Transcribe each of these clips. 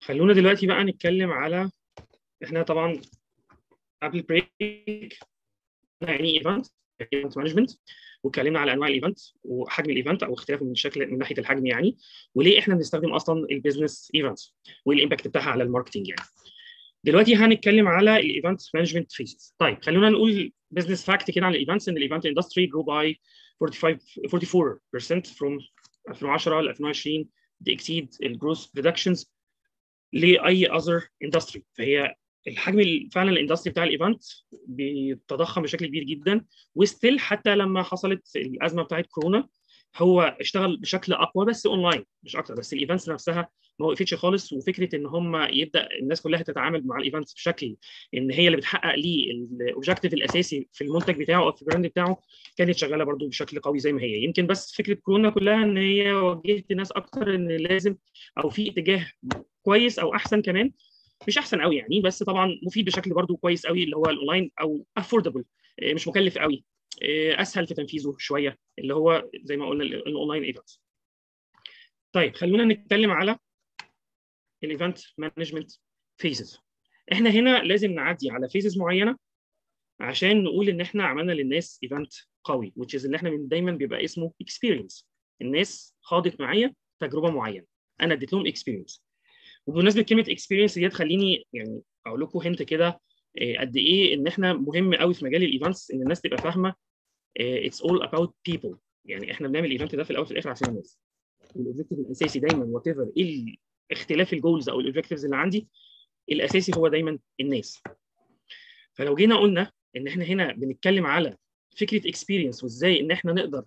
خلونا دلوقتي بقى نتكلم على احنا طبعا قبل بريك يعني ايه ايفنت ايفنت مانجمنت واتكلمنا على انواع الايفنت وحجم الايفنت او اختلافه من الشكل من ناحيه الحجم يعني وليه احنا بنستخدم اصلا البيزنس ايفنت والامباكت بتاعها على الماركتنج يعني دلوقتي هنتكلم على الايفنت مانجمنت فيزز طيب خلونا نقول بزنس فاكت كده عن الايفنتس ان الايفنت اندستري grew by 45 44% from 2010 ل 2020 they exceed الجروث ريدكشنز لاي اذر اندستري فهي الحجم فعلا الاندستري بتاع الايفنت بيتضخم بشكل كبير جدا وستيل حتى لما حصلت الازمه بتاعت كورونا هو اشتغل بشكل اقوى بس اونلاين مش اكتر بس الايفنتس نفسها ما وقفتش خالص وفكره ان هم يبدا الناس كلها تتعامل مع الايفنتس بشكل ان هي اللي بتحقق ليه الاوبجيكتيف الاساسي في المنتج بتاعه او في البراند بتاعه كانت شغاله برده بشكل قوي زي ما هي يمكن بس فكره كورونا كلها ان هي وجهت الناس اكتر ان لازم او في اتجاه كويس او احسن كمان مش احسن قوي يعني بس طبعا مفيد بشكل برضو كويس قوي اللي هو الاونلاين او افوردبل مش مكلف قوي اسهل في تنفيذه شويه اللي هو زي ما قلنا الاونلاين ايفنت طيب خلونا نتكلم على الايفنت مانجمنت فيزز احنا هنا لازم نعدي على فيزز معينه عشان نقول ان احنا عملنا للناس ايفنت قوي which is اللي احنا من دايما بيبقى اسمه experience الناس خاضت معايا تجربه معينه انا اديت لهم experience وبمناسبه كلمه experience ديت خليني يعني اقول لكم هنت كده قد ايه ان احنا مهم قوي في مجال الايفنتس ان الناس تبقى فاهمه اتس اول اباوت بيبل يعني احنا بنعمل الايفنت ده في الاول وفي الاخر عشان الناس الاوبجيكتيف الاساسي دايما وات ايفر ايه اختلاف الجولز او الاوبجيكتيفز اللي عندي الاساسي هو دايما الناس فلو جينا قلنا ان احنا هنا بنتكلم على فكره اكسبيرينس وازاي ان احنا نقدر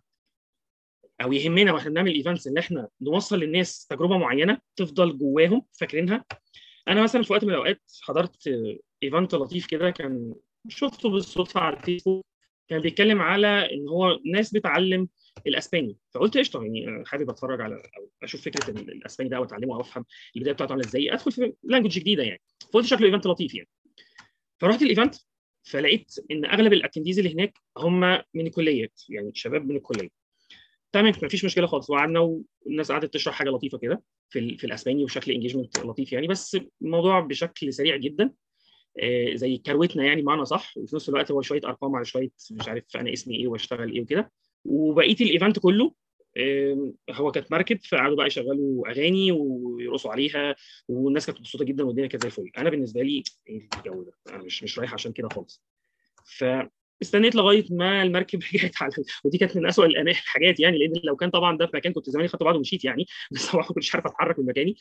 او يهمنا واحنا بنعمل ايفنتس ان احنا نوصل للناس تجربه معينه تفضل جواهم فاكرينها انا مثلا في وقت من الاوقات حضرت ايفنت لطيف كده كان شفته بالصدفه على الفيسبوك كان بيتكلم على ان هو ناس بتعلم الاسباني فقلت قشطه يعني حابب اتفرج على او اشوف فكره الاسباني ده او اتعلمه او افهم البدايه بتاعته عامله ازاي ادخل في لانجوج جديده يعني فقلت شكله ايفنت لطيف يعني فرحت الايفنت فلقيت ان اغلب الاكنديز اللي هناك هم من الكليات يعني شباب من الكليه تمام مفيش مشكله خالص وقعدنا والناس قعدت تشرح حاجه لطيفه كده في في الاسباني وشكل انجيجمنت لطيف يعني بس الموضوع بشكل سريع جدا آه زي كروتنا يعني معنى صح وفي نفس الوقت هو شويه ارقام على شويه مش عارف انا اسمي ايه واشتغل ايه وكده وبقيه الايفنت كله آه هو كانت مركب فقعدوا بقى يشغلوا اغاني ويرقصوا عليها والناس كانت مبسوطه جدا والدنيا كانت زي الفل انا بالنسبه لي ايه الجو ده انا مش مش رايح عشان كده خالص ف استنيت لغايه ما المركب رجعت على ودي كانت من اسوء الحاجات يعني لان لو كان طبعا ده في مكان كنت زماني خدت بعض ومشيت يعني بس طبعا ما كنتش عارف اتحرك من مكاني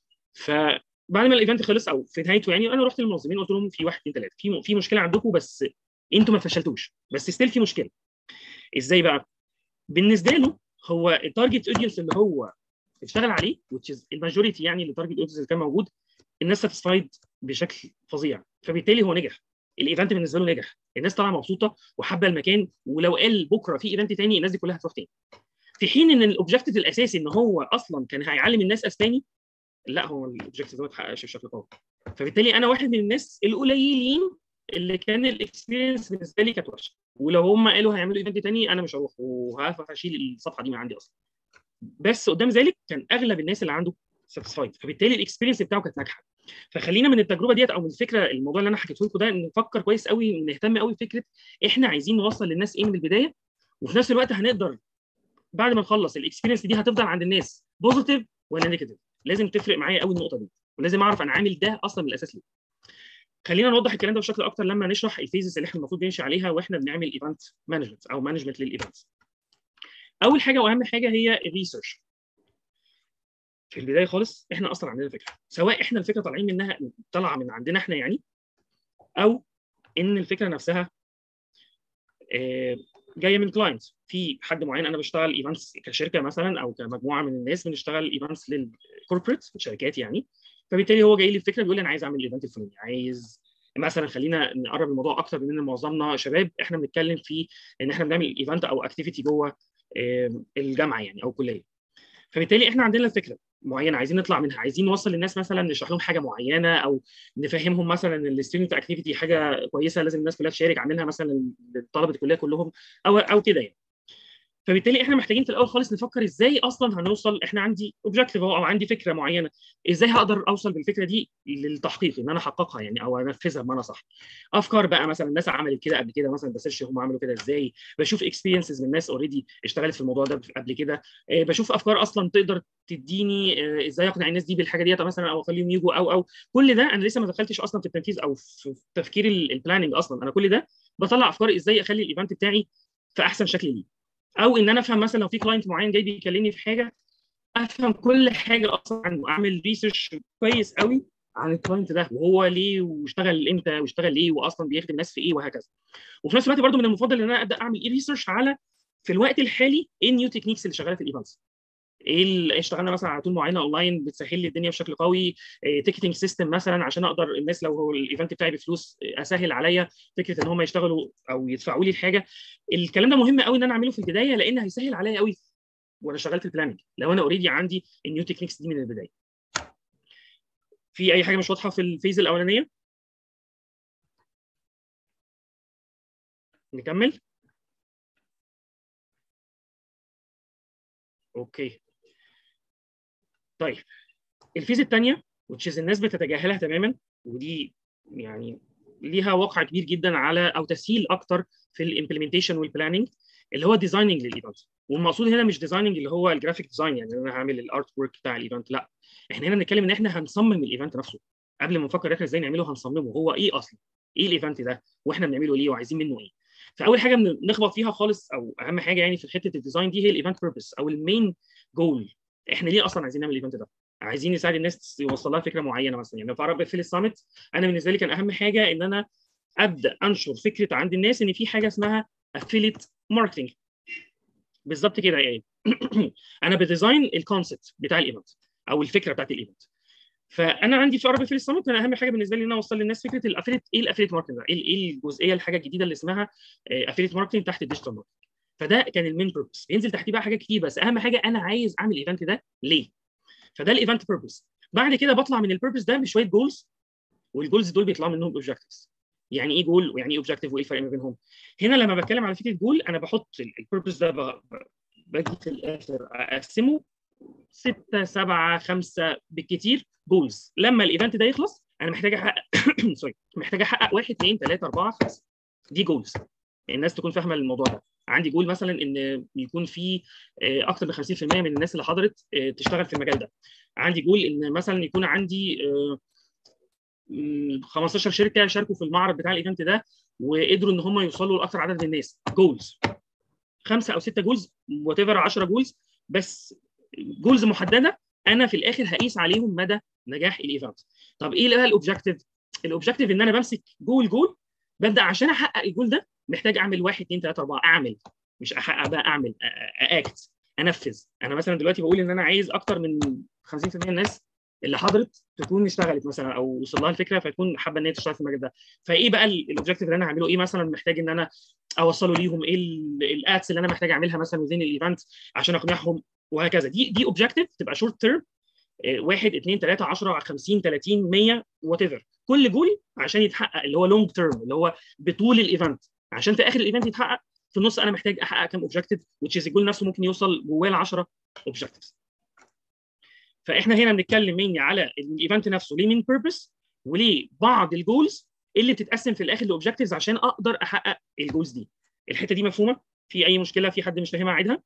فبعد ما الايفنت خلص او في نهايته يعني انا رحت للمنظمين قلت لهم في واحد اثنين ثلاثه في في مشكله عندكم بس انتوا ما فشلتوش بس ستيل في مشكله ازاي بقى؟ بالنسبه له هو التارجت اودينس اللي هو اشتغل عليه which is الماجوريتي يعني التارجت اودينس اللي كان موجود الناس ساتيسفايد بشكل فظيع فبالتالي هو نجح الايفنت بالنسبه له نجح الناس طالعه مبسوطه وحابه المكان ولو قال بكره في ايفنت تاني الناس دي كلها هتروح تاني في حين ان الاوبجيكتيف الاساسي ان هو اصلا كان هيعلم الناس اسباني لا هو الاوبجيكتيف ده ما اتحققش بشكل قوي فبالتالي انا واحد من الناس القليلين اللي كان الاكسبيرينس بالنسبه لي كانت وحشه ولو هم قالوا هيعملوا ايفنت تاني انا مش هروح وهشيل الصفحه دي من عندي اصلا بس قدام ذلك كان اغلب الناس اللي عنده ساتيسفايد فبالتالي الاكسبيرينس بتاعه كانت ناجحه فخلينا من التجربه ديت او من الفكره الموضوع اللي انا حكيته لكم ده نفكر كويس قوي ونهتم قوي بفكره احنا عايزين نوصل للناس ايه من البدايه وفي نفس الوقت هنقدر بعد ما نخلص الاكسبيرينس دي هتفضل عند الناس بوزيتيف ولا نيجاتيف لازم تفرق معايا قوي النقطه دي ولازم اعرف انا عامل ده اصلا من الاساس ليه خلينا نوضح الكلام ده بشكل اكتر لما نشرح الفيزز اللي احنا المفروض نمشي عليها واحنا بنعمل ايفنت مانجمنت او مانجمنت للايفنتس اول حاجه واهم حاجه هي الريسيرش في البدايه خالص احنا اصلا عندنا فكره سواء احنا الفكره طالعين منها طالعه من عندنا احنا يعني او ان الفكره نفسها جايه من كلاينت في حد معين انا بشتغل ايفنتس كشركه مثلا او كمجموعه من الناس بنشتغل ايفنتس للكوربريت الشركات يعني فبالتالي هو جاي لي الفكره بيقول لي انا عايز اعمل الايفنت الفلاني عايز مثلا خلينا نقرب الموضوع اكتر بما ان معظمنا شباب احنا بنتكلم في ان احنا بنعمل ايفنت او اكتيفيتي جوه الجامعه يعني او الكليه فبالتالي احنا عندنا الفكره معينه عايزين نطلع منها عايزين نوصل للناس مثلا نشرح لهم حاجه معينه او نفهمهم مثلا ان الستودنت اكتيفيتي حاجه كويسه لازم الناس كلها تشارك عاملينها مثلا لطلبه الكليه كلهم او او كده يعني فبالتالي احنا محتاجين في الاول خالص نفكر ازاي اصلا هنوصل احنا عندي اوبجيكتيف او عندي فكره معينه ازاي هقدر اوصل بالفكره دي للتحقيق ان انا احققها يعني او انفذها بمعنى صح افكار بقى مثلا الناس عملت كده قبل كده مثلا بسيرش هم عملوا كده ازاي بشوف اكسبيرينسز من ناس اوريدي اشتغلت في الموضوع ده قبل كده بشوف افكار اصلا تقدر تديني ازاي اقنع الناس دي بالحاجه ديت مثلا او اخليهم يجوا او او كل ده انا لسه ما دخلتش اصلا في التنفيذ او في تفكير البلاننج اصلا انا كل ده بطلع افكار ازاي اخلي الايفنت بتاعي في احسن شكل ليه او ان انا افهم مثلا لو في كلاينت معين جاي بيكلمني في حاجه افهم كل حاجه اصلا عنه اعمل ريسيرش كويس قوي عن الكلاينت ده وهو ليه واشتغل امتى واشتغل ليه واصلا بيخدم ناس في ايه وهكذا وفي نفس الوقت برضو من المفضل ان انا ابدا اعمل ايه ريسيرش على في الوقت الحالي ايه النيو تكنيكس اللي شغاله في الايفنتس ايه اشتغلنا مثلا على تول معينه اونلاين بتسهل لي الدنيا بشكل قوي تيكتنج سيستم مثلا عشان اقدر الناس لو هو الايفنت بتاعي بفلوس اسهل عليا فكره ان هم يشتغلوا او يدفعوا لي الحاجه الكلام ده مهم قوي ان انا اعمله في البدايه لان هيسهل عليا قوي وانا شغال في البلاننج لو انا اوريدي عندي النيو تكنيكس دي من البدايه في اي حاجه مش واضحه في الفيز الاولانيه نكمل اوكي طيب الفيز الثانيه which الناس بتتجاهلها تماما ودي يعني ليها وقع كبير جدا على او تسهيل اكتر في الامبلمنتيشن والبلاننج اللي هو ديزايننج للايفنت والمقصود هنا مش ديزايننج اللي هو الجرافيك ديزاين يعني انا هعمل الارت ورك بتاع الايفنت لا احنا هنا بنتكلم ان احنا هنصمم الايفنت نفسه قبل ما نفكر احنا ازاي نعمله هنصممه هو ايه اصلا ايه الايفنت ده واحنا بنعمله ليه وعايزين منه ايه فاول حاجه بنخبط فيها خالص او اهم حاجه يعني في حته الديزاين دي هي الايفنت بيربس او المين جول احنا ليه اصلا عايزين نعمل الايفنت ده عايزين نساعد الناس يوصل لها فكره معينه مثلا يعني في عرب في السامت انا بالنسبه لي كان اهم حاجه ان انا ابدا انشر فكره عند الناس ان في حاجه اسمها افيليت ماركتنج بالظبط كده يعني انا بديزاين الكونسبت بتاع الايفنت او الفكره بتاعت الايفنت فانا عندي في عربي في السامت انا اهم حاجه بالنسبه لي ان انا اوصل للناس فكره الافيليت ايه الافيليت ماركتنج ايه الجزئيه الحاجه الجديده اللي اسمها افيليت ماركتنج تحت الديجيتال ماركتنج فده كان المين بيربس بينزل تحتيه بقى حاجات كتير بس اهم حاجه انا عايز اعمل الايفنت ده ليه فده الايفنت بيربس بعد كده بطلع من البيربس ده بشويه جولز والجولز دول بيطلعوا منهم اوبجكتيفز يعني ايه جول ويعني ايه اوبجكتيف وايه الفرق ما بينهم هنا لما بتكلم على فكره جول انا بحط البيربس ده باجي في الاخر اقسمه 6 7 5 بالكتير جولز لما الايفنت ده يخلص انا محتاج احقق سوري محتاج احقق 1 2 3 4 5 دي جولز الناس تكون فاهمه الموضوع ده عندي جول مثلا ان يكون في اكثر من 50% من الناس اللي حضرت تشتغل في المجال ده عندي جول ان مثلا يكون عندي 15 شركه شاركوا في المعرض بتاع الايفنت ده وقدروا ان هم يوصلوا لاكثر عدد من الناس جولز خمسه او سته جولز وات ايفر 10 جولز بس جولز محدده انا في الاخر هقيس عليهم مدى نجاح الايفنت طب ايه بقى الاوبجكتيف الاوبجكتيف ان انا بمسك جول جول ببدا عشان احقق الجول ده محتاج اعمل 1 2 3 4 اعمل مش احقق بقى اعمل اكت انفذ انا مثلا دلوقتي بقول ان انا عايز اكتر من 50% من الناس اللي حضرت تكون اشتغلت مثلا او وصل لها الفكره فتكون حابه ان هي تشتغل في المجال ده فايه بقى الاوبجكتيف اللي انا هعمله ايه مثلا محتاج ان انا اوصله ليهم ايه الاتس اللي انا محتاج اعملها مثلا وزين الايفنت عشان اقنعهم وهكذا دي دي اوبجكتيف تبقى شورت تيرم 1 2 3 10 50 30 100 وات ايفر كل جول عشان يتحقق اللي هو لونج تيرم اللي هو بطول الايفنت عشان في اخر الايفنت يتحقق في النص انا محتاج احقق كام اوبجكتيف which is الجول نفسه ممكن يوصل جواه ل 10 اوبجكتيفز فاحنا هنا بنتكلم مينلي على الايفنت نفسه ليه مين بيربس وليه بعض الجولز اللي بتتقسم في الاخر لاوبجكتيفز عشان اقدر احقق الجولز دي الحته دي مفهومه في اي مشكله في حد مش فاهمها اعيدها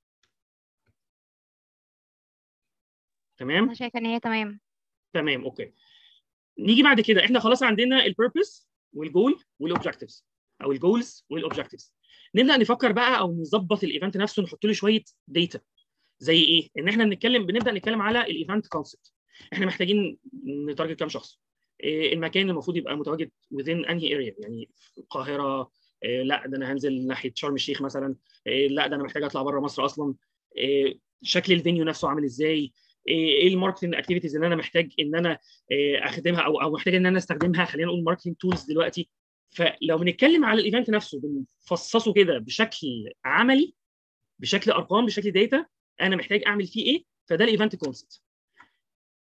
تمام انا شايفه ان هي تمام تمام اوكي نيجي بعد كده احنا خلاص عندنا البيربس والجول والاوبجكتيفز او الجولز والاوبجكتيفز نبدا نفكر بقى او نظبط الايفنت نفسه نحط له شويه داتا زي ايه ان احنا بنتكلم بنبدا نتكلم على الايفنت كونسبت احنا محتاجين نتارجت كام شخص إيه المكان المفروض يبقى متواجد within انهي اريا يعني القاهره إيه لا ده انا هنزل ناحيه شرم الشيخ مثلا إيه لا ده انا محتاج اطلع بره مصر اصلا إيه شكل الفينيو نفسه عامل ازاي ايه الماركتنج اكتيفيتيز اللي انا محتاج ان انا اخدمها او او محتاج ان انا استخدمها خلينا نقول ماركتنج تولز دلوقتي فلو بنتكلم على الايفنت نفسه بنفصصه كده بشكل عملي بشكل ارقام بشكل داتا انا محتاج اعمل فيه ايه فده الايفنت كونسبت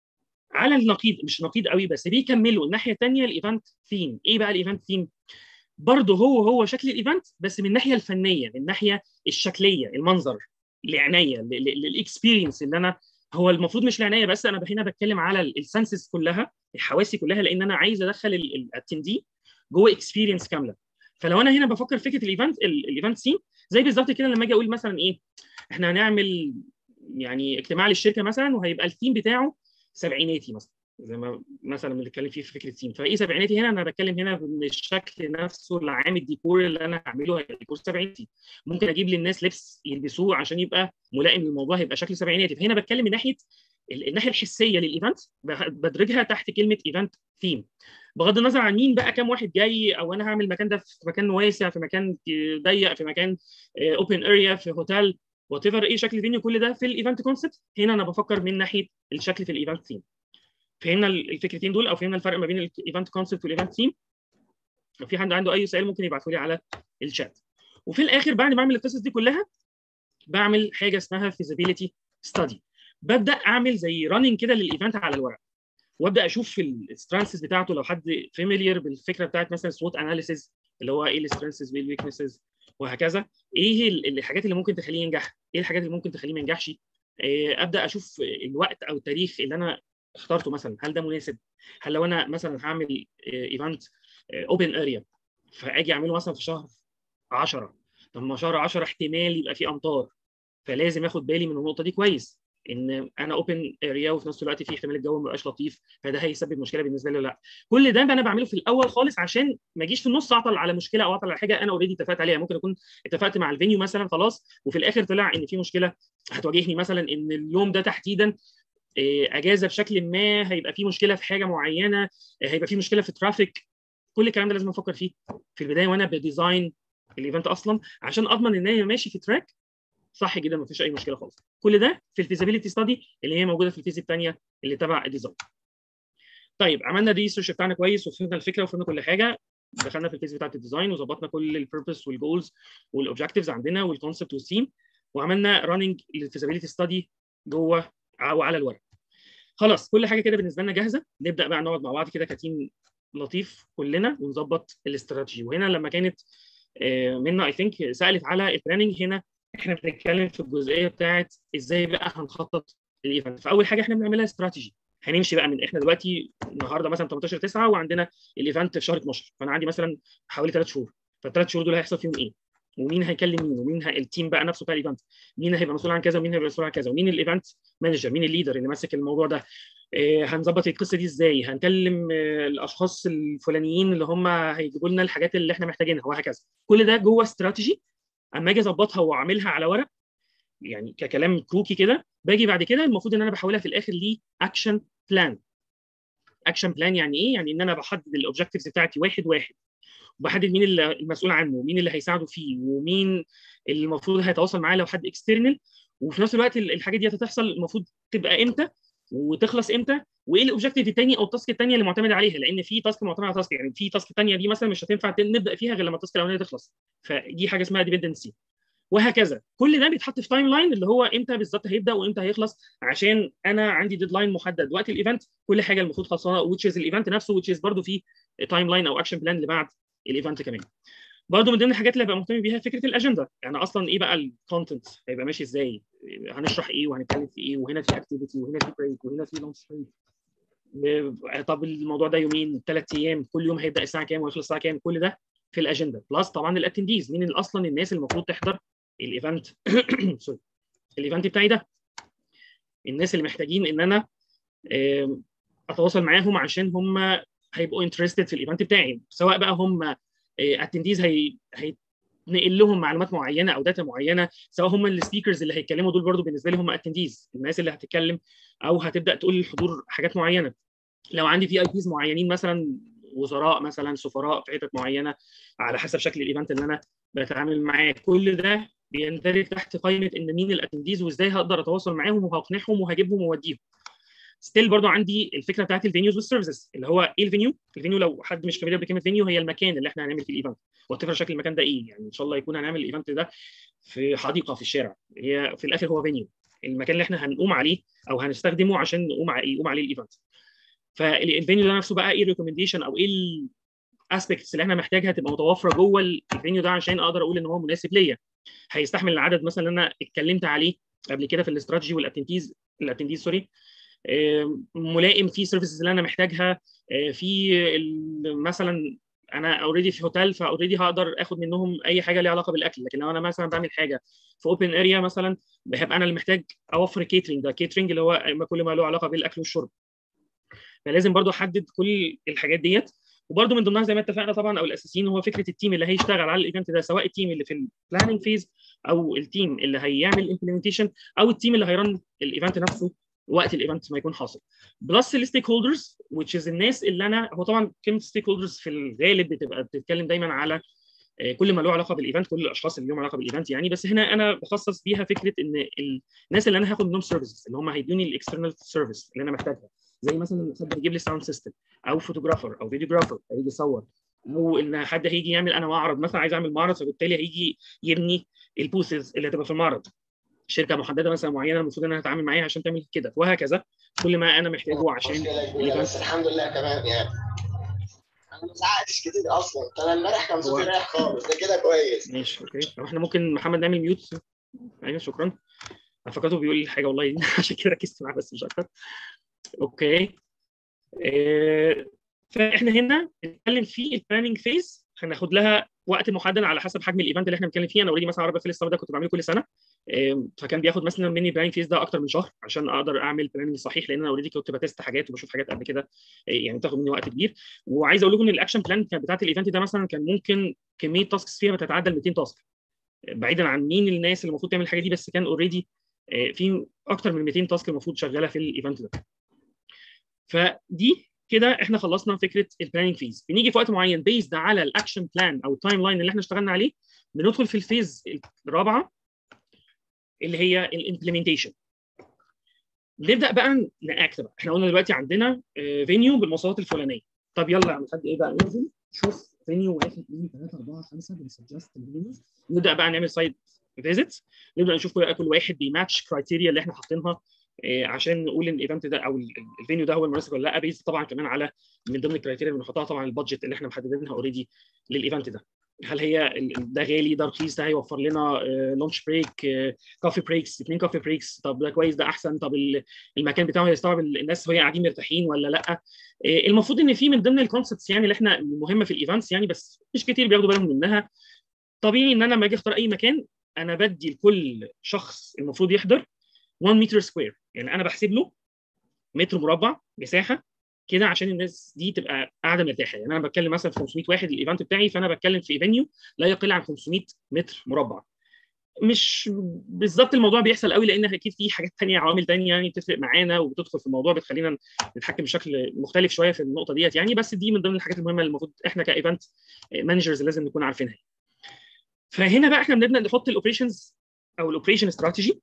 على النقيض مش نقيض قوي بس بيكملوا الناحيه الثانيه الايفنت ثيم ايه بقى الايفنت ثيم برضه هو هو شكل الايفنت بس من الناحيه الفنيه من الناحيه الشكليه المنظر لعينيا للاكسبيرينس اللي انا هو المفروض مش لعينيا بس انا هنا بتكلم على السنسز كلها الحواسي كلها لان انا عايز ادخل الاتندي جوه اكسبيرينس كامله فلو انا هنا بفكر فكره الايفنت الايفنت سين زي بالظبط كده لما اجي اقول مثلا ايه احنا هنعمل يعني اجتماع للشركه مثلا وهيبقى الثيم بتاعه سبعيناتي مثلا زي ما مثلا بنتكلم فيه في فكره تيم فايه سبعيناتي هنا انا بتكلم هنا من الشكل نفسه العام الديكور اللي انا هعمله هيبقى ديكور سبعيناتي ممكن اجيب للناس لبس يلبسوه عشان يبقى ملائم للموضوع هيبقى شكل سبعيناتي فهنا بتكلم من ناحيه الناحيه الحسيه للايفنت بدرجها تحت كلمه ايفنت ثيم بغض النظر عن مين بقى كام واحد جاي او انا هعمل المكان ده في مكان واسع في مكان ضيق في مكان اوبن اريا في هوتيل وات ايفر ايه شكل الفينيو كل ده في الايفنت كونسبت هنا انا بفكر من ناحيه الشكل في الايفنت ثيم فهمنا الفكرتين دول او فهمنا الفرق ما بين الايفنت كونسبت والايفنت ثيم لو في حد عنده اي سؤال ممكن يبعته لي على الشات وفي الاخر بعد ما اعمل القصص دي كلها بعمل حاجه اسمها feasibility ستادي ببدا اعمل زي راننج كده للايفنت على الورق وابدا اشوف السترانسز بتاعته لو حد فاميليار بالفكره بتاعت مثلا سوت اناليسيز اللي هو ايه السترانسز وايه الويكنسز وهكذا ايه الحاجات اللي ممكن تخليه ينجح ايه الحاجات اللي ممكن تخليه ما ينجحش ابدا اشوف الوقت او التاريخ اللي انا اخترته مثلا هل ده مناسب هل لو انا مثلا هعمل ايفنت اوبن اريا فاجي اعمله مثلا في شهر 10 طب ما شهر 10 احتمال يبقى فيه امطار فلازم اخد بالي من النقطه دي كويس ان انا اوبن اريا وفي نفس الوقت في احتمال الجو ما يبقاش لطيف فده هيسبب مشكله بالنسبه لي ولا لا كل ده انا بعمله في الاول خالص عشان ما اجيش في النص اعطل على مشكله او اعطل على حاجه انا اوريدي اتفقت عليها ممكن اكون اتفقت مع الفينيو مثلا خلاص وفي الاخر طلع ان في مشكله هتواجهني مثلا ان اليوم ده تحديدا اجازه بشكل ما هيبقى في مشكله في حاجه معينه هيبقى في مشكله في ترافيك كل الكلام ده لازم افكر فيه في البدايه وانا بديزاين الايفنت اصلا عشان اضمن ان انا ماشي في تراك صح جدا مفيش اي مشكله خالص كل ده في الفيزابيلتي ستادي اللي هي موجوده في الفيز الثانيه اللي تبع الديزاين طيب عملنا الريسيرش بتاعنا كويس وفهمنا الفكره وفهمنا كل حاجه دخلنا في الفيز بتاعت الديزاين وظبطنا كل البيربس والجولز والاوبجكتيفز عندنا والكونسبت والثيم وعملنا راننج للفيزابيلتي ستادي جوه او على الورق خلاص كل حاجه كده بالنسبه لنا جاهزه نبدا بقى نقعد مع بعض كده كتيم لطيف كلنا ونظبط الاستراتيجي وهنا لما كانت منا اي ثينك سالت على البلاننج هنا احنا بنتكلم في الجزئيه بتاعت ازاي بقى هنخطط الايفنت فاول حاجه احنا بنعملها استراتيجي هنمشي بقى من احنا دلوقتي النهارده مثلا 18 9 وعندنا الايفنت في شهر 12 فانا عندي مثلا حوالي ثلاث شهور فالثلاث شهور دول هيحصل فيهم ايه؟ ومين هيكلم مين ومين ه... التيم بقى نفسه بتاع الايفنت مين هيبقى مسؤول عن كذا ومين هيبقى مسؤول عن كذا ومين الايفنت مانجر مين الليدر اللي ماسك الموضوع ده إيه هنظبط القصه دي ازاي هنكلم إيه الاشخاص الفلانيين اللي هم هيجيبوا لنا الحاجات اللي احنا محتاجينها وهكذا كل ده جوه استراتيجي اما اجي اظبطها واعملها على ورق يعني ككلام كروكي كده باجي بعد كده المفروض ان انا بحولها في الاخر لاكشن بلان اكشن بلان يعني ايه يعني ان انا بحدد الاوبجكتيفز بتاعتي واحد واحد وبحدد مين اللي المسؤول عنه ومين اللي هيساعده فيه ومين اللي المفروض هيتواصل معاه لو حد اكسترنال وفي نفس الوقت الحاجات دي هتحصل المفروض تبقى امتى وتخلص امتى وايه الاوبجكتيف الثاني او التاسك الثانيه اللي معتمد عليها لان في تاسك معتمد على تاسك يعني في تاسك ثانيه دي مثلا مش هتنفع نبدا فيها غير لما التاسك الاولانيه تخلص فدي حاجه اسمها ديبندنسي وهكذا كل ده بيتحط في تايم لاين اللي هو امتى بالظبط هيبدا وامتى هيخلص عشان انا عندي ديدلاين محدد وقت الايفنت كل حاجه المفروض خلصانه وتشيز الايفنت نفسه وتشيز برضه في تايم لاين او اكشن بلان اللي بعد الايفنت كمان برضه من ضمن الحاجات اللي هبقى مهتم بيها فكره الاجنده يعني اصلا ايه بقى الكونتنت هيبقى ماشي ازاي هنشرح ايه وهنتكلم في ايه وهنا في اكتيفيتي وهنا في بريك وهنا في لانش بريك طب الموضوع ده يومين ثلاث ايام كل يوم هيبدا الساعه كام ويخلص الساعه كام كل ده في الاجنده بلس طبعا الاتنديز مين اللي اصلا الناس اللي المفروض تحضر الايفنت سوري الايفنت بتاعي ده الناس اللي محتاجين ان انا اتواصل معاهم عشان هم هيبقوا انترستد في الايفنت بتاعي سواء بقى هم اتنديز هي هيتنقل لهم معلومات معينه او داتا معينه سواء هم السبيكرز اللي هيتكلموا دول برضو بالنسبه لي هم اتنديز الناس اللي هتتكلم او هتبدا تقول للحضور حاجات معينه لو عندي في اي بيز معينين مثلا وزراء مثلا سفراء في حتت معينه على حسب شكل الايفنت اللي انا بتعامل معاه كل ده بيندرج تحت قائمه ان مين الاتنديز وازاي هقدر اتواصل معاهم وهقنعهم وهجيبهم ووديهم ستيل برضو عندي الفكره بتاعت الفينيوز والسيرفيسز اللي هو ايه الفينيو؟ الفينيو لو حد مش فاميليار بكلمه فينيو هي المكان اللي احنا هنعمل فيه الايفنت وات شكل المكان ده ايه يعني ان شاء الله يكون هنعمل الايفنت ده في حديقه في الشارع هي في الاخر هو فينيو المكان اللي احنا هنقوم عليه او هنستخدمه عشان نقوم عليه يقوم عليه الايفنت فالفينيو ده نفسه بقى ايه الريكومنديشن او ايه اسبيكتس اللي احنا محتاجها تبقى متوفره جوه الفينيو ده عشان اقدر اقول ان هو مناسب ليا هيستحمل العدد مثلا اللي انا اتكلمت عليه قبل كده في الاستراتيجي والاتنتيز الاتنتيز سوري ملائم في سيرفيسز اللي انا محتاجها في مثلا انا اوريدي في هوتيل فاوريدي هقدر اخد منهم اي حاجه ليها علاقه بالاكل لكن لو انا مثلا بعمل حاجه في اوبن اريا مثلا هبقى انا اللي محتاج اوفر كيترينج ده كيترينج اللي هو كل ما له علاقه بالاكل والشرب فلازم برضو احدد كل الحاجات ديت وبرده من ضمنها زي ما اتفقنا طبعا او الاساسيين هو فكره التيم اللي هيشتغل على الايفنت ده سواء التيم اللي في البلاننج فيز او التيم اللي هيعمل امبلمنتيشن او التيم اللي هيرن الايفنت نفسه وقت الايفنت ما يكون حاصل بلس الستيك هولدرز which is الناس اللي انا هو طبعا كلمه ستيك هولدرز في الغالب بتبقى بتتكلم دايما على كل ما له علاقه بالايفنت كل الاشخاص اللي لهم علاقه بالايفنت يعني بس هنا انا بخصص بيها فكره ان الناس اللي انا هاخد منهم سيرفيسز اللي هم هيدوني الاكسترنال سيرفيس اللي انا محتاجها زي مثلا حد يجيب لي ساوند سيستم او فوتوغرافر او فيديوغرافر هيجي يصور او ان حد هيجي يعمل انا معرض مثلا عايز اعمل معرض فبالتالي هيجي يبني البوثز اللي هتبقى في المعرض شركه محدده مثلا معينه المفروض ان انا هتعامل معاها عشان تعمل كده وهكذا كل ما انا محتاجه عشان بس الحمد لله تمام يعني انا ما زعقتش كتير اصلا كان امبارح كان صوتي رايح خالص ده كده كويس ماشي اوكي طب احنا ممكن محمد نعمل ميوت ايوه شكرا انا فكرته بيقول لي حاجه والله عشان كده ركزت معاه بس مش اكتر اوكي إيه فاحنا هنا بنتكلم في البلاننج فيز هناخد لها وقت محدد على حسب حجم الايفنت اللي احنا بنتكلم فيه انا اوريدي مثلا عربيه فيلم ده كنت بعمله كل سنه فكان بياخد مثلا مني البلاننج فيز ده اكتر من شهر عشان اقدر اعمل بلاننج صحيح لان انا اوريدي كنت بتست حاجات وبشوف حاجات قبل كده يعني بتاخد مني وقت كبير وعايز اقول لكم ان الاكشن بلان بتاعت الايفنت ده مثلا كان ممكن كميه تاسكس فيها بتتعدى ال 200 تاسك بعيدا عن مين الناس اللي المفروض تعمل الحاجه دي بس كان اوريدي في اكتر من 200 تاسك المفروض شغاله في الايفنت ده فدي كده احنا خلصنا فكره البلاننج فيز بنيجي في وقت معين بيزد على الاكشن بلان او التايم لاين اللي احنا اشتغلنا عليه بندخل في الفيز الرابعه اللي هي الامبلمنتيشن نبدا بقى ناكت بقى احنا قلنا دلوقتي عندنا فينيو بالمواصفات الفلانيه طب يلا يا حد ايه بقى ننزل شوف فينيو 1 2 3 4 5 بنسجست الفينيوز نبدا بقى نعمل سايد فيزيتس نبدا نشوف كل واحد بيماتش كرايتيريا اللي احنا حاطينها عشان نقول ان الايفنت ده او الفينيو ده هو المناسب ولا لا بيز طبعا كمان على من ضمن الكرايتيريا اللي بنحطها طبعا البادجت اللي احنا محددينها اوريدي للايفنت ده هل هي ده غالي ده رخيص ده هيوفر لنا لانش بريك كوفي بريكس اثنين كوفي بريكس طب ده كويس ده احسن طب المكان بتاعه هيستوعب الناس وهي قاعدين مرتاحين ولا لا المفروض ان في من ضمن الكونسبتس يعني اللي احنا مهمه في الايفنتس يعني بس مش كتير بياخدوا بالهم منها طبيعي ان انا لما اجي اختار اي مكان انا بدي لكل شخص المفروض يحضر 1 متر سكوير يعني انا بحسب له متر مربع مساحه كده عشان الناس دي تبقى قاعده مرتاحه يعني انا بتكلم مثلا في 500 واحد الايفنت بتاعي فانا بتكلم في فينيو لا يقل عن 500 متر مربع مش بالظبط الموضوع بيحصل قوي لان اكيد في حاجات ثانيه عوامل ثانيه يعني بتفرق معانا وبتدخل في الموضوع بتخلينا نتحكم بشكل مختلف شويه في النقطه ديت يعني بس دي من ضمن الحاجات المهمه اللي المفروض احنا كايفنت مانجرز لازم نكون عارفينها فهنا بقى احنا بنبدا نحط الاوبريشنز او الاوبريشن استراتيجي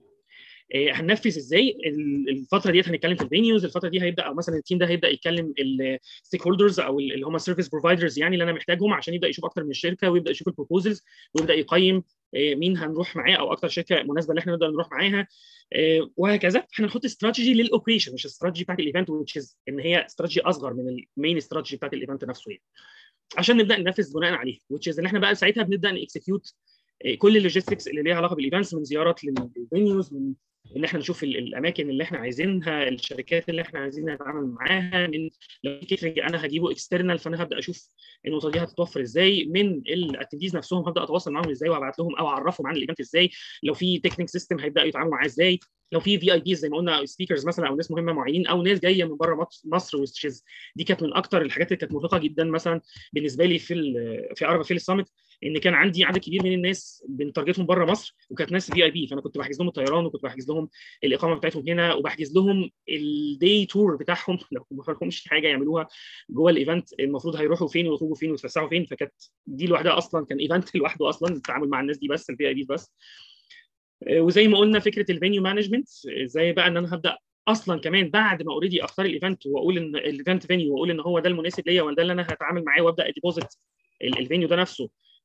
هننفذ ازاي الفتره ديت هنتكلم في الفينيوز الفتره دي هيبدا او مثلا التيم ده هيبدا يتكلم الستيك هولدرز او اللي هم السيرفيس بروفايدرز يعني اللي انا محتاجهم عشان يبدا يشوف اكتر من الشركه ويبدا يشوف البروبوزلز ويبدا يقيم مين هنروح معاه او اكتر شركه مناسبه اللي احنا نقدر نروح معاها وهكذا احنا نحط استراتيجي للاوبريشن مش استراتيجي بتاعت الايفنت which is ان هي استراتيجي اصغر من المين استراتيجي بتاعت الايفنت نفسه يعني عشان نبدا ننفذ بناء عليه which is ان احنا بقى ساعتها بنبدا نكسكيوت كل اللوجيستكس اللي ليها علاقه بالايفنتس من زيارات للفينيوز من ان احنا نشوف الاماكن اللي احنا عايزينها الشركات اللي احنا عايزين نتعامل معاها من لو كيترنج انا هجيبه اكسترنال فانا هبدا اشوف النقطه دي هتتوفر ازاي من الاتنديز نفسهم هبدا اتواصل معاهم ازاي وابعت لهم او اعرفهم عن الايفنت ازاي لو في تكنيك سيستم هيبداوا يتعاملوا معاه ازاي لو في في اي بيز زي ما قلنا سبيكرز مثلا او ناس مهمه معينين او ناس جايه من بره مصر وستشيز دي كانت من اكتر الحاجات اللي كانت مرهقه جدا مثلا بالنسبه لي في في عربه فيل السامت ان كان عندي عدد كبير من الناس بنتارجتهم بره مصر وكانت ناس في اي بي فانا كنت بحجز لهم الطيران وكنت بحجز لهم الاقامه بتاعتهم هنا وبحجز لهم الدي تور بتاعهم لو ما لهمش حاجه يعملوها جوه الايفنت المفروض هيروحوا فين ويخرجوا فين ويتفسحوا فين فكانت دي لوحدها اصلا كان ايفنت لوحده اصلا التعامل مع الناس دي بس الفي اي بي بس وزي ما قلنا فكره الفينيو مانجمنت ازاي بقى ان انا هبدا اصلا كمان بعد ما اوريدي اختار الايفنت واقول ان الايفنت فينيو واقول ان هو ده المناسب ليا وده اللي انا هتعامل معاه وابدا اديبوزيت الفينيو ده نفسه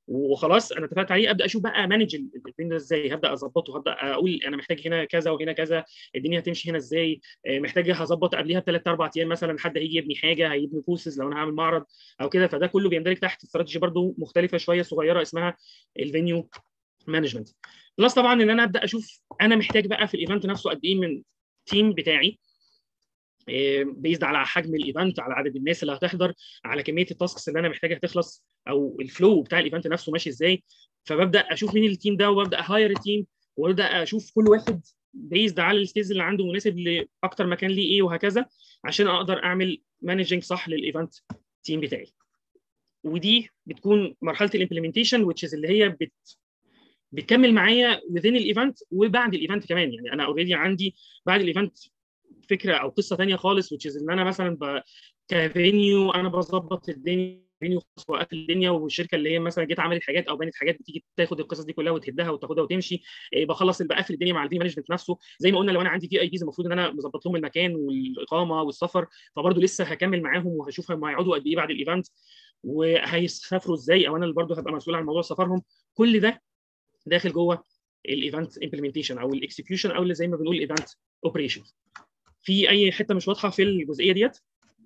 وخلاص انا اتفقت عليه ابدا اشوف بقى مانج الفين ده ازاي هبدا اظبطه هبدا اقول انا محتاج هنا كذا وهنا كذا الدنيا هتمشي هنا ازاي محتاج هظبط قبلها بثلاث اربع ايام مثلا حد هيجي يبني حاجه هيبني كورسز لو انا هعمل معرض او كده فده كله بيندرج تحت استراتيجي برضو مختلفه شويه صغيره اسمها الفينيو مانجمنت بلس طبعا ان انا ابدا اشوف انا محتاج بقى في الايفنت نفسه قد ايه من تيم بتاعي بيزد على حجم الايفنت على عدد الناس اللي هتحضر على كميه التاسكس اللي انا محتاجها تخلص او الفلو بتاع الايفنت نفسه ماشي ازاي فببدا اشوف مين التيم ده وببدا اهاير التيم وابدا اشوف كل واحد بيزد على السكيلز اللي عنده مناسب لاكتر مكان ليه ايه وهكذا عشان اقدر اعمل مانجنج صح للايفنت تيم بتاعي ودي بتكون مرحله الامبلمنتيشن which اللي هي بت بتكمل معايا within الايفنت وبعد الايفنت كمان يعني انا اوريدي عندي بعد الايفنت فكره او قصه ثانيه خالص which is ان انا مثلا ب... كفينيو انا بظبط الدنيا فينيو وقفل الدنيا والشركه اللي هي مثلا جت عملت حاجات او بنت حاجات بتيجي تاخد القصص دي كلها وتهدها وتاخدها وتمشي بخلص بقفل الدنيا مع الفي مانجمنت نفسه زي ما قلنا لو انا عندي في اي بيز المفروض ان انا مظبط لهم المكان والاقامه والسفر فبرضه لسه هكمل معاهم وهشوف هم هيقعدوا قد ايه بعد الايفنت وهيسافروا ازاي او انا اللي برضه هبقى مسؤول عن موضوع سفرهم كل ده داخل جوه الايفنت امبلمنتيشن او الاكسكيوشن او اللي زي ما بنقول الايفنت اوبريشن في اي حته مش واضحه في الجزئيه ديت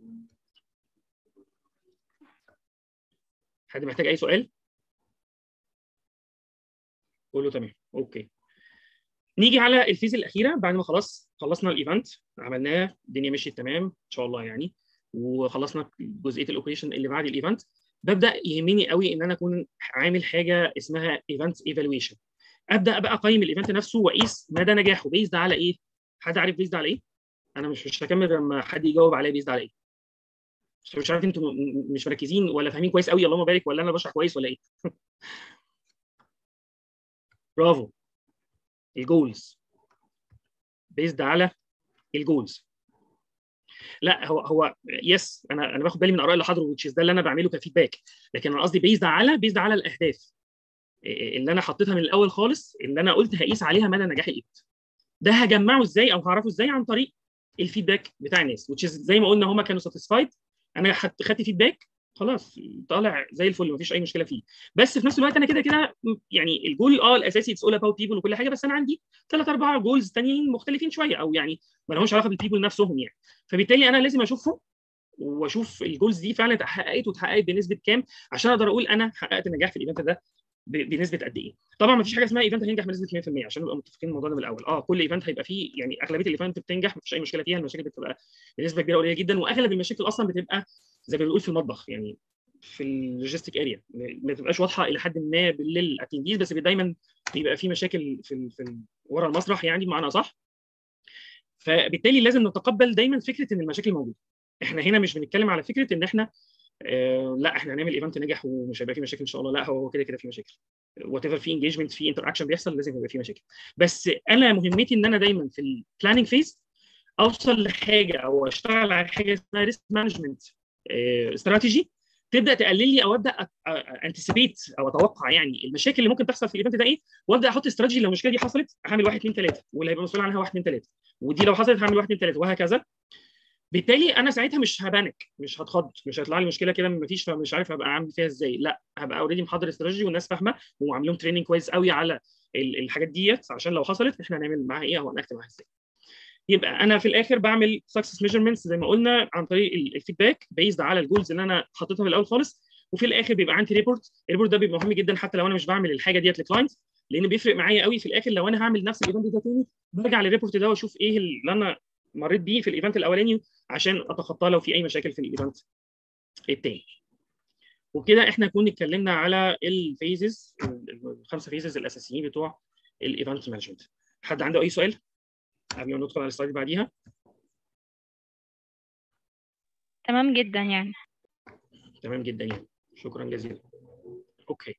حد محتاج اي سؤال كله تمام اوكي نيجي على الفيز الاخيره بعد ما خلاص خلصنا الايفنت عملناه الدنيا مشيت تمام ان شاء الله يعني وخلصنا جزئيه الاوبريشن اللي بعد الايفنت ببدا يهمني قوي ان انا اكون عامل حاجه اسمها ايفنت ايفالويشن ابدا بقى اقيم الايفنت نفسه واقيس مدى نجاحه بيزد على ايه حد عارف بيزد على ايه انا مش مش هكمل لما حد يجاوب عليا بيزد على ايه مش عارف انتوا مش مركزين ولا فاهمين كويس قوي اللهم بارك ولا انا بشرح كويس ولا ايه برافو الجولز بيزد على الجولز لا هو هو يس انا انا باخد بالي من اراء اللي حضروا which ده اللي انا بعمله كفيدباك لكن انا قصدي بيزد على بيزد على الاهداف اللي انا حطيتها من الاول خالص اللي انا قلت هقيس عليها مدى نجاح الايفنت ده هجمعه ازاي او هعرفه ازاي عن طريق الفيدباك بتاع الناس which زي ما قلنا هم كانوا ساتيسفايد انا خدت فيدباك خلاص طالع زي الفل مفيش اي مشكله فيه بس في نفس الوقت انا كده كده يعني الجول اه الاساسي اتس اول اباوت بيبل وكل حاجه بس انا عندي ثلاث اربع جولز تانيين مختلفين شويه او يعني ما لهمش علاقه بالبيبل نفسهم يعني فبالتالي انا لازم اشوفهم واشوف الجولز دي فعلا اتحققت واتحققت بنسبه كام عشان اقدر اقول انا حققت نجاح في الايفنت ده بنسبه قد ايه طبعا ما فيش حاجه اسمها ايفنت هينجح بنسبه 100% عشان نبقى متفقين الموضوع ده من الاول اه كل ايفنت هيبقى فيه يعني اغلبيه الايفنت بتنجح ما فيش اي مشكله فيها المشاكل بتبقى بنسبه كبيره قليله جدا واغلب المشاكل اصلا بتبقى زي ما بنقول في المطبخ يعني في اللوجيستيك اريا ما بتبقاش واضحه الى حد ما للاتنديز بس دايما بيبقى في مشاكل في ال في ال ورا المسرح يعني بمعنى صح فبالتالي لازم نتقبل دايما فكره ان المشاكل موجوده احنا هنا مش بنتكلم على فكره ان احنا آه لا احنا هنعمل ايفنت نجح ومش هيبقى فيه مشاكل ان شاء الله لا هو كده كده في مشاكل وات ايفر في انجيجمنت في انتر اكشن بيحصل لازم يبقى في مشاكل بس انا مهمتي ان انا دايما في البلاننج فيز اوصل لحاجه او اشتغل على حاجه اسمها ريسك مانجمنت استراتيجي تبدا تقلل لي او ابدا انتسيبيت او اتوقع يعني المشاكل اللي ممكن تحصل في الايفنت ده ايه وابدا احط استراتيجي لو المشكله دي حصلت هعمل 1 2 3 واللي هيبقى مسؤول عنها 1 2 3 ودي لو حصلت هعمل 1 2 3 وهكذا بالتالي انا ساعتها مش هبانك مش هتخض مش هيطلع لي مشكله كده مفيش فمش عارف هبقى عامل فيها ازاي لا هبقى اوريدي محضر استراتيجي والناس فاهمه وعامل لهم تريننج كويس قوي على الحاجات ديت عشان لو حصلت احنا هنعمل معاها ايه او هنكتب معاها ازاي يبقى انا في الاخر بعمل سكسس ميجرمنتس زي ما قلنا عن طريق الفيدباك بيزد على الجولز اللي انا حطيتها من الاول خالص وفي الاخر بيبقى عندي ريبورت الريبورت ده بيبقى مهم جدا حتى لو انا مش بعمل الحاجه ديت لكلاينت لان بيفرق معايا قوي في الاخر لو انا هعمل نفس الايفنت ده تاني برجع للريبورت ده واشوف ايه اللي انا مريت بيه في الايفنت الاولاني عشان اتخطاه لو في اي مشاكل في الايفنت التاني وبكده احنا نكون اتكلمنا على الفيزز الخمسه فيزز الاساسيين بتوع الايفنت مانجمنت حد عنده اي سؤال قبل ما ندخل على السلايد اللي بعديها تمام جدا يعني تمام جدا يعني شكرا جزيلا اوكي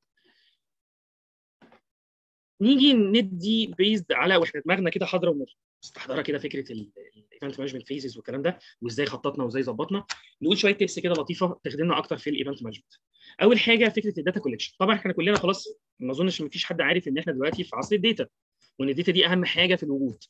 نيجي ندي بيزد على واحنا دماغنا كده حاضره ومستحضره كده فكره الايفنت مانجمنت فيزز والكلام ده وازاي خططنا وازاي ظبطنا نقول شويه تيبس كده لطيفه تخدمنا اكتر في الايفنت مانجمنت اول حاجه فكره الداتا كولكشن طبعا احنا كلنا خلاص ما اظنش ان فيش حد عارف ان احنا دلوقتي في عصر الداتا وان الداتا دي اهم حاجه في الوجود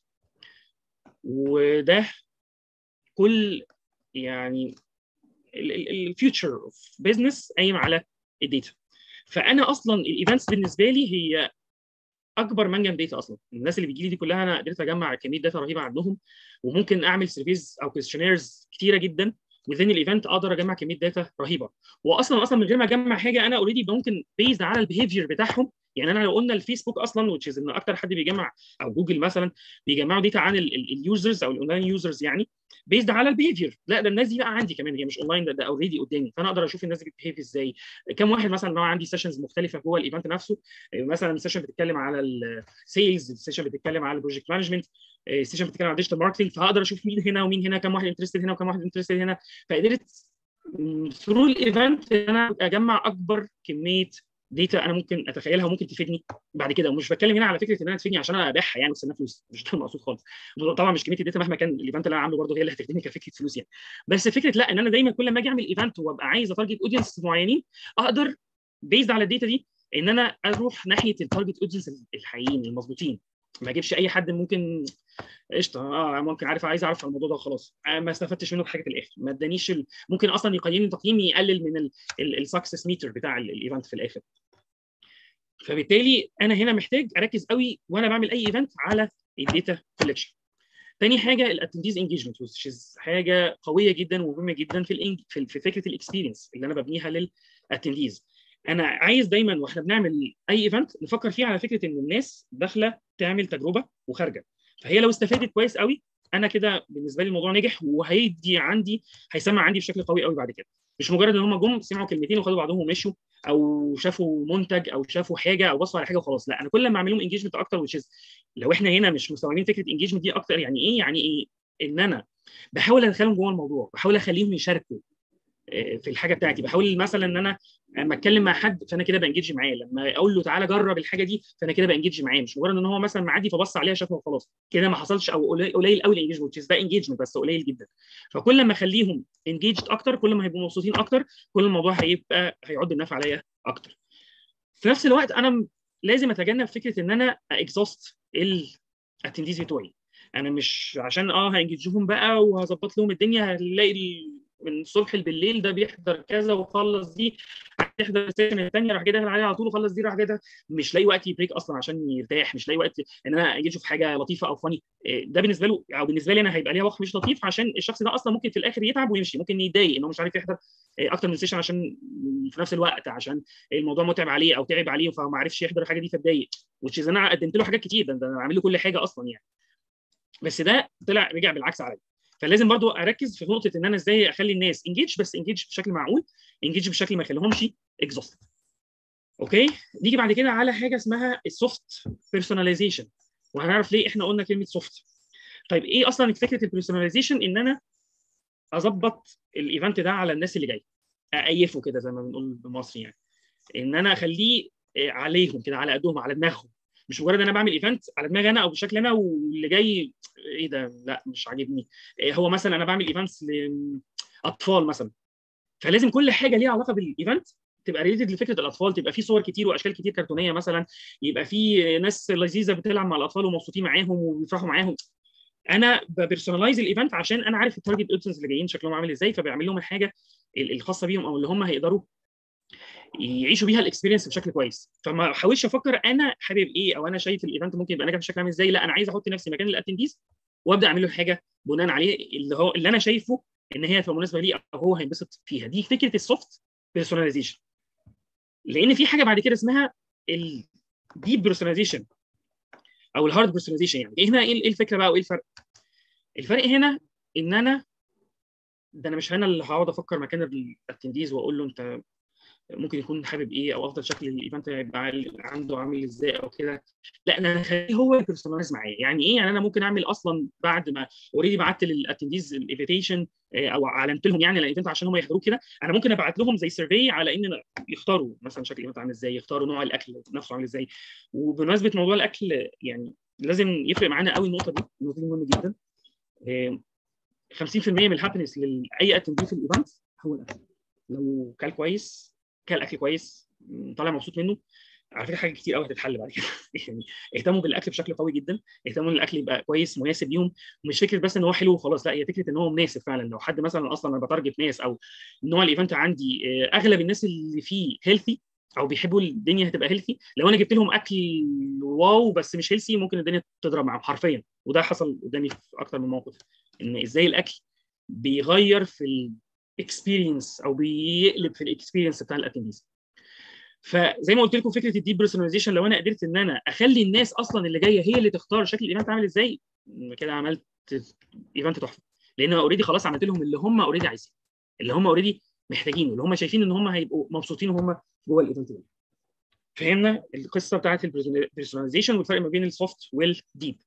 وده كل يعني الفيوتشر اوف بزنس قايم على الداتا فانا اصلا الايفنتس بالنسبه لي هي اكبر منجم داتا اصلا الناس اللي بيجي لي دي كلها انا قدرت اجمع كميه داتا رهيبه عندهم وممكن اعمل سيرفيز او كويستشنيرز كتيره جدا within الايفنت اقدر اجمع كميه داتا رهيبه واصلا اصلا من غير ما اجمع حاجه انا اوريدي ممكن بيزد على البيهيفير بتاعهم يعني انا لو قلنا الفيسبوك اصلا which is ان اكتر حد بيجمع او جوجل مثلا بيجمعوا داتا عن اليوزرز او الاونلاين يوزرز يعني بيزد على البيهيفير لا ده الناس دي بقى عندي كمان هي مش اونلاين ده, ده اوريدي قدامي فانا اقدر اشوف الناس دي بتبيهيف ازاي كم واحد مثلا لو عندي سيشنز مختلفه جوه الايفنت نفسه مثلا سيشن بتتكلم على السيلز سيشن بتتكلم على البروجكت مانجمنت سيشن بتتكلم على الديجيتال ماركتنج فهقدر اشوف مين هنا ومين هنا كم واحد انترستد هنا وكم واحد انترستد هنا فقدرت ثرو الايفنت انا اجمع اكبر كميه داتا انا ممكن اتخيلها وممكن تفيدني بعد كده ومش بتكلم هنا على فكره ان انا تفيدني عشان انا ابيعها يعني واستنى فلوس مش ده المقصود خالص طبعا مش كميه الداتا مهما كان الايفنت اللي انا عامله برضه هي اللي هتخدمني كفكره فلوس يعني بس فكره لا ان انا دايما كل ما اجي اعمل ايفنت وابقى عايز اتارجت اودينس معينين اقدر بيزد على الداتا دي ان انا اروح ناحيه التارجت اودينس الحقيقيين المظبوطين ما اجيبش اي حد ممكن قشطه اه ممكن عارف عايز اعرف الموضوع ده خلاص ما استفدتش منه بحاجه في الاخر ما ادانيش ال... ممكن اصلا يقيمني تقييم يقلل من السكسس ميتر بتاع الايفنت في الاخر فبالتالي انا هنا محتاج اركز قوي وانا بعمل اي ايفنت على الداتا كولكشن تاني حاجه الاتنديز انجيجمنت حاجه قويه جدا ومهمه جدا في الانج... في, في فكره الاكسبيرينس اللي انا ببنيها للاتنديز انا عايز دايما واحنا بنعمل اي ايفنت نفكر فيه على فكره ان الناس داخله تعمل تجربه وخارجه فهي لو استفادت كويس قوي انا كده بالنسبه لي الموضوع نجح وهيدي عندي هيسمع عندي بشكل قوي قوي بعد كده مش مجرد ان هم جم سمعوا كلمتين وخدوا بعضهم ومشوا او شافوا منتج او شافوا حاجه او بصوا على حاجه وخلاص لا انا كل ما اعمل لهم انجيجمنت اكتر وتشيز لو احنا هنا مش مستوعبين فكره انجيجمنت دي اكتر يعني ايه يعني ايه ان انا بحاول ادخلهم جوه الموضوع بحاول اخليهم يشاركوا في الحاجه بتاعتي بحاول مثلا ان انا لما اتكلم مع حد فانا كده بانجيج معاه لما اقول له تعالى جرب الحاجه دي فانا كده بانجيج معاه مش مجرد ان هو مثلا معدي فبص عليها شافها وخلاص كده ما حصلش او قليل قوي الانجيجمنت ده انجيجمنت بس قليل جدا فكل ما اخليهم انجيجد اكتر كل ما هيبقوا مبسوطين اكتر كل الموضوع هيبقى هيعود النفع عليا اكتر في نفس الوقت انا لازم اتجنب فكره ان انا اكزوست الاتنديز بتوعي انا مش عشان اه هانجيجهم بقى وهظبط لهم الدنيا هنلاقي من الصبح بالليل ده بيحضر كذا وخلص دي هيحضر السيشن الثانيه راح جاي داخل عليها على طول وخلص دي راح جاي مش لاقي وقت يبريك اصلا عشان يرتاح مش لاقي وقت ان انا اجي اشوف حاجه لطيفه او فاني ده بالنسبه له او بالنسبه لي انا هيبقى ليها وقت مش لطيف عشان الشخص ده اصلا ممكن في الاخر يتعب ويمشي ممكن يتضايق ان هو مش عارف يحضر اكتر من سيشن عشان في نفس الوقت عشان الموضوع متعب عليه او تعب عليه فما عرفش يحضر الحاجه دي فاتضايق وتش انا قدمت له حاجات كتير ده انا عامل له كل حاجه اصلا يعني بس ده طلع رجع بالعكس عليا فلازم برضو اركز في نقطه ان انا ازاي اخلي الناس انجيج بس انجيج بشكل معقول انجيج بشكل ما يخليهمش اكزوست اوكي نيجي بعد كده على حاجه اسمها السوفت بيرسوناليزيشن وهنعرف ليه احنا قلنا كلمه سوفت طيب ايه اصلا فكره البيرسوناليزيشن ان انا اظبط الايفنت ده على الناس اللي جايه اقيفه كده زي ما بنقول بالمصري يعني ان انا اخليه عليهم كده على قدهم على دماغهم مش مجرد انا بعمل ايفنت على دماغي انا او بشكل انا واللي جاي ايه ده لا مش عاجبني هو مثلا انا بعمل ايفنتس لاطفال مثلا فلازم كل حاجه ليها علاقه بالايفنت تبقى ريليتد لفكره الاطفال تبقى في صور كتير واشكال كتير كرتونيه مثلا يبقى في ناس لذيذه بتلعب مع الاطفال ومبسوطين معاهم وبيفرحوا معاهم انا ببرسونلايز الايفنت عشان انا عارف التارجت اودينس اللي جايين شكلهم عامل ازاي فبعمل لهم الحاجه الخاصه بيهم او اللي هم هيقدروا يعيشوا بيها الاكسبيرينس بشكل كويس فما احاولش افكر انا حابب ايه او انا شايف الايفنت ممكن يبقى ناجح بشكل عامل ازاي لا انا عايز احط نفسي مكان الاتنديز وابدا اعمل له حاجه بناء عليه اللي هو اللي انا شايفه ان هي هتبقى مناسبه ليه او هو هينبسط فيها دي فكره السوفت بيرسوناليزيشن لان في حاجه بعد كده اسمها الديب بيرسوناليزيشن او الهارد بيرسوناليزيشن يعني هنا ايه الفكره بقى وايه الفرق الفرق هنا ان انا ده انا مش انا اللي هقعد افكر مكان الاتنديز واقول له انت ممكن يكون حابب ايه او افضل شكل الايفنت هيبقى عنده عامل ازاي او كده لا انا هخليه هو يبرسونلايز معايا يعني ايه يعني انا ممكن اعمل اصلا بعد ما اوريدي بعت للاتنديز الانفيتيشن او علمت لهم يعني الايفنت عشان هم يحضروه كده انا ممكن ابعت لهم زي سيرفي على ان يختاروا مثلا شكل الايفنت عامل ازاي يختاروا نوع الاكل نفسه عامل ازاي وبمناسبه موضوع الاكل يعني لازم يفرق معانا قوي النقطه دي النقطه دي مهمه جدا 50% من الهابينس لاي اتندي في الايفنت هو الاكل لو كل كويس كل اكل كويس طالع مبسوط منه على فكره حاجات كتير قوي هتتحل بعد كده يعني اهتموا بالاكل بشكل قوي جدا اهتموا ان الاكل يبقى كويس مناسب ليهم مش فكره بس ان هو حلو وخلاص لا هي فكره ان هو مناسب فعلا لو حد مثلا اصلا انا بتارجت ناس او نوع الايفنت عندي اغلب الناس اللي فيه هيلثي او بيحبوا الدنيا هتبقى هيلثي لو انا جبت لهم اكل واو بس مش هيلثي ممكن الدنيا تضرب معاهم حرفيا وده حصل قدامي في اكتر من موقف ان ازاي الاكل بيغير في الاكسبيرينس او بيقلب في الاكسبيرينس بتاع الاتنديز فزي ما قلت لكم فكره الديب بيرسوناليزيشن لو انا قدرت ان انا اخلي الناس اصلا اللي جايه هي اللي تختار شكل الايفنت عامل ازاي كده عملت ايفنت تحفه لان اوريدي خلاص عملت لهم اللي هم اوريدي عايزين اللي هم اوريدي محتاجينه اللي هم شايفين ان هم هيبقوا مبسوطين وهم جوه الايفنت ده فهمنا القصه بتاعت البيرسوناليزيشن والفرق ما بين السوفت والديب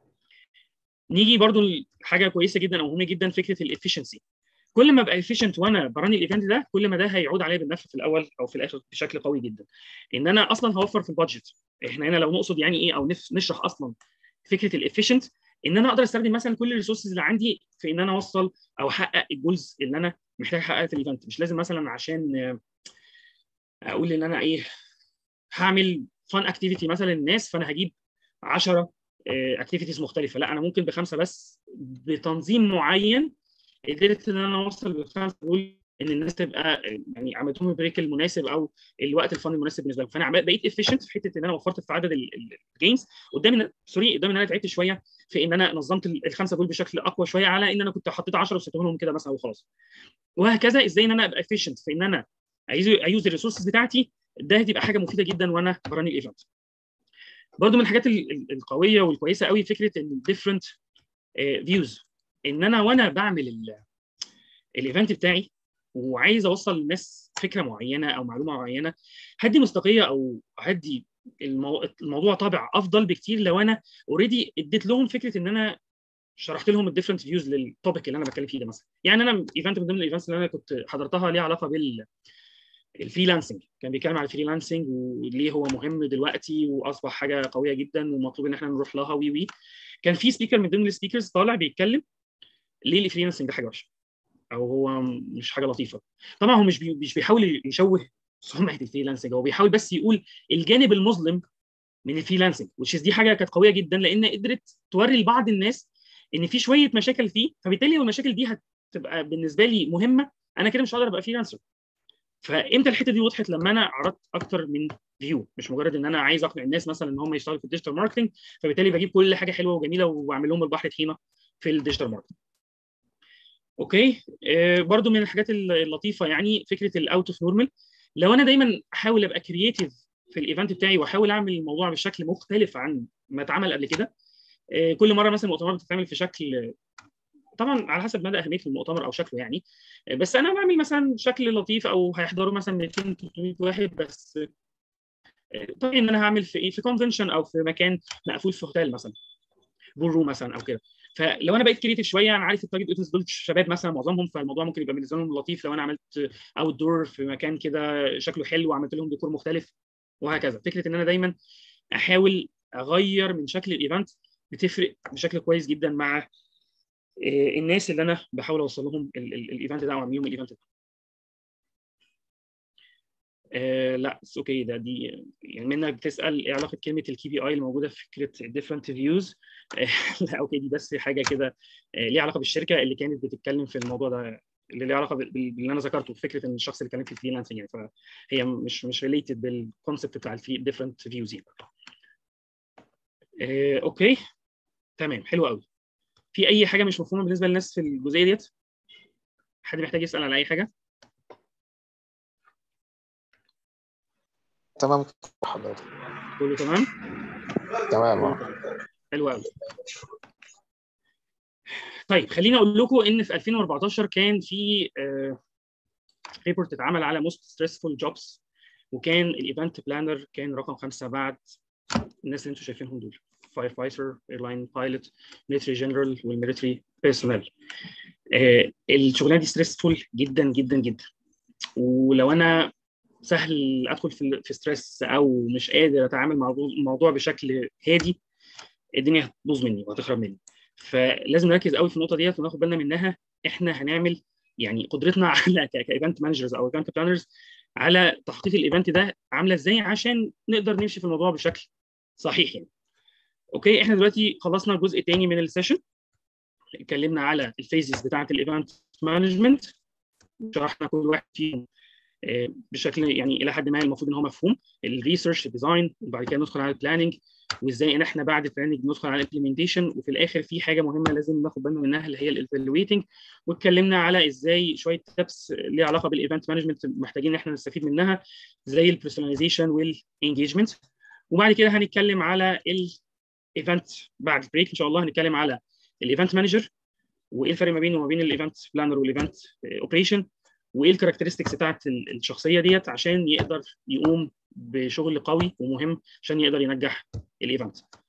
نيجي برضو لحاجه كويسه جدا او مهمه جدا فكره الافشنسي كل ما ابقى افيشنت وانا براني الايفنت ده كل ما ده هيعود عليا بالنفع في الاول او في الاخر بشكل قوي جدا ان انا اصلا هوفر في البادجت احنا هنا لو نقصد يعني ايه او نشرح اصلا فكره الافيشنت ان انا اقدر استخدم مثلا كل الريسورسز اللي عندي في ان انا اوصل او احقق الجولز اللي انا محتاج احققها في الايفنت مش لازم مثلا عشان اقول ان انا ايه هعمل فان اكتيفيتي مثلا للناس فانا هجيب 10 اكتيفيتيز مختلفه لا انا ممكن بخمسه بس بتنظيم معين قدرت ان انا اوصل بالخمسه دول ان الناس تبقى يعني عملت لهم البريك المناسب او الوقت الفن المناسب بالنسبه لهم فانا بقيت افيشنت في حته ان انا وفرت في عدد الجيمز قدامي سوري قدامي ان انا تعبت شويه في ان انا نظمت الخمسه دول بشكل اقوى شويه على ان انا كنت حطيت 10 وسبتهم لهم كده مثلا وخلاص وهكذا ازاي ان انا ابقى افيشنت في ان انا ايوز الريسورسز بتاعتي ده هتبقى حاجه مفيده جدا وانا براني الايفنت برضو من الحاجات القويه والكويسه قوي فكره ان ديفرنت فيوز ان انا وانا بعمل الايفنت بتاعي وعايز اوصل للناس فكره معينه او معلومه معينه هدي مصداقيه او هدي المو... الموضوع طابع افضل بكتير لو انا اوريدي اديت لهم فكره ان انا شرحت لهم الديفرنت فيوز للتوبيك اللي انا بتكلم فيه ده مثلا يعني انا ايفنت من ضمن الايفنتس اللي انا كنت حضرتها ليها علاقه بال الفريلانسنج كان بيتكلم على الفريلانسنج وليه هو مهم دلوقتي واصبح حاجه قويه جدا ومطلوب ان احنا نروح لها وي وي كان في سبيكر من ضمن السبيكرز طالع بيتكلم ليه الفريلانسنج ده حاجه وحشه او هو مش حاجه لطيفه طبعا هو مش بي مش بيحاول يشوه سمعه الفريلانسنج هو بيحاول بس يقول الجانب المظلم من الفريلانسنج وتش دي حاجه كانت قويه جدا لان قدرت توري لبعض الناس ان في شويه مشاكل فيه فبالتالي المشاكل دي هتبقى بالنسبه لي مهمه انا كده مش هقدر ابقى فريلانسر فامتى الحته دي وضحت لما انا عرضت اكتر من فيو مش مجرد ان انا عايز اقنع الناس مثلا ان هم يشتغلوا في الديجيتال ماركتنج فبالتالي بجيب كل حاجه حلوه وجميله واعمل لهم البحر طحينه في الديجيتال ماركتنج اوكي آه برضو من الحاجات اللطيفه يعني فكره الاوت اوف نورمال لو انا دايما احاول ابقى كرييتيف في الايفنت بتاعي واحاول اعمل الموضوع بشكل مختلف عن ما اتعمل قبل كده آه كل مره مثلا المؤتمرات بتتعمل في شكل طبعا على حسب مدى اهميه المؤتمر او شكله يعني بس انا بعمل مثلا شكل لطيف او هيحضروا مثلا 200 300 واحد بس طبيعي ان انا هعمل في ايه في كونفنشن او في مكان مقفول في هوتيل مثلا بول روم مثلا او كده فلو انا بقيت كريتيف شويه انا عارف التارجت اودينس دول شباب مثلا معظمهم فالموضوع ممكن يبقى بالنسبه لهم لطيف لو انا عملت اوت دور في مكان كده شكله حلو وعملت لهم ديكور مختلف وهكذا فكره ان انا دايما احاول اغير من شكل الايفنت بتفرق بشكل كويس جدا مع الناس اللي انا بحاول اوصل لهم الايفنت ده او اعمل لهم الايفنت ده آه لا اوكي ده دي يعني منك بتسال ايه علاقه كلمه الكي بي اي الموجوده في فكره ديفرنت فيوز لا اوكي دي بس حاجه كده آه ليها علاقه بالشركه اللي كانت بتتكلم في الموضوع ده اللي ليه علاقه باللي انا ذكرته فكره ان الشخص اللي اتكلم في الفريلانسنج يعني فهي مش مش ريليتد بالكونسبت بتاع الديفرنت فيوز يعني. آه اوكي تمام حلو قوي في اي حاجه مش مفهومه بالنسبه للناس في الجزئيه ديت حد محتاج يسال على اي حاجه تمام حضرتك كله تمام تمام حلو قوي طيب خليني اقول لكم ان في 2014 كان في ريبورت اتعمل على موست ستريسفول جوبز وكان الايفنت بلانر كان رقم خمسه بعد الناس اللي انتم شايفينهم دول فاير فايتر ايرلاين بايلوت ميلتري جنرال والميلتري بيرسونال الشغلانه دي ستريسفول جدا جدا جدا ولو انا سهل ادخل في في ستريس او مش قادر اتعامل مع الموضوع بشكل هادي الدنيا هتبوظ مني وهتخرب مني فلازم نركز قوي في النقطه ديت وناخد بالنا منها احنا هنعمل يعني قدرتنا على كايفنت مانجرز او ايفنت بلانرز على تحقيق الايفنت ده عامله ازاي عشان نقدر نمشي في الموضوع بشكل صحيح يعني اوكي احنا دلوقتي خلصنا الجزء الثاني من السيشن اتكلمنا على الفيزز بتاعه الايفنت مانجمنت شرحنا كل واحد فيهم بشكل يعني الى حد ما المفروض ان هو مفهوم الريسيرش ديزاين وبعد كده ندخل على البلاننج وازاي ان احنا بعد البلاننج ندخل على الامبلمنتيشن وفي الاخر في حاجه مهمه لازم ناخد بالنا منها اللي هي الايفالويتنج واتكلمنا على ازاي شويه تبس ليها علاقه بالايفنت مانجمنت محتاجين ان احنا نستفيد منها زي البيرسوناليزيشن والانجيجمنت وبعد كده هنتكلم على الايفنت بعد البريك ان شاء الله هنتكلم على الايفنت مانجر وايه الفرق ما بينه وما بين الايفنت بلانر والايفنت اوبريشن وايه الكاركترستكس بتاعت الشخصيه ديت عشان يقدر يقوم بشغل قوي ومهم عشان يقدر ينجح الايفنت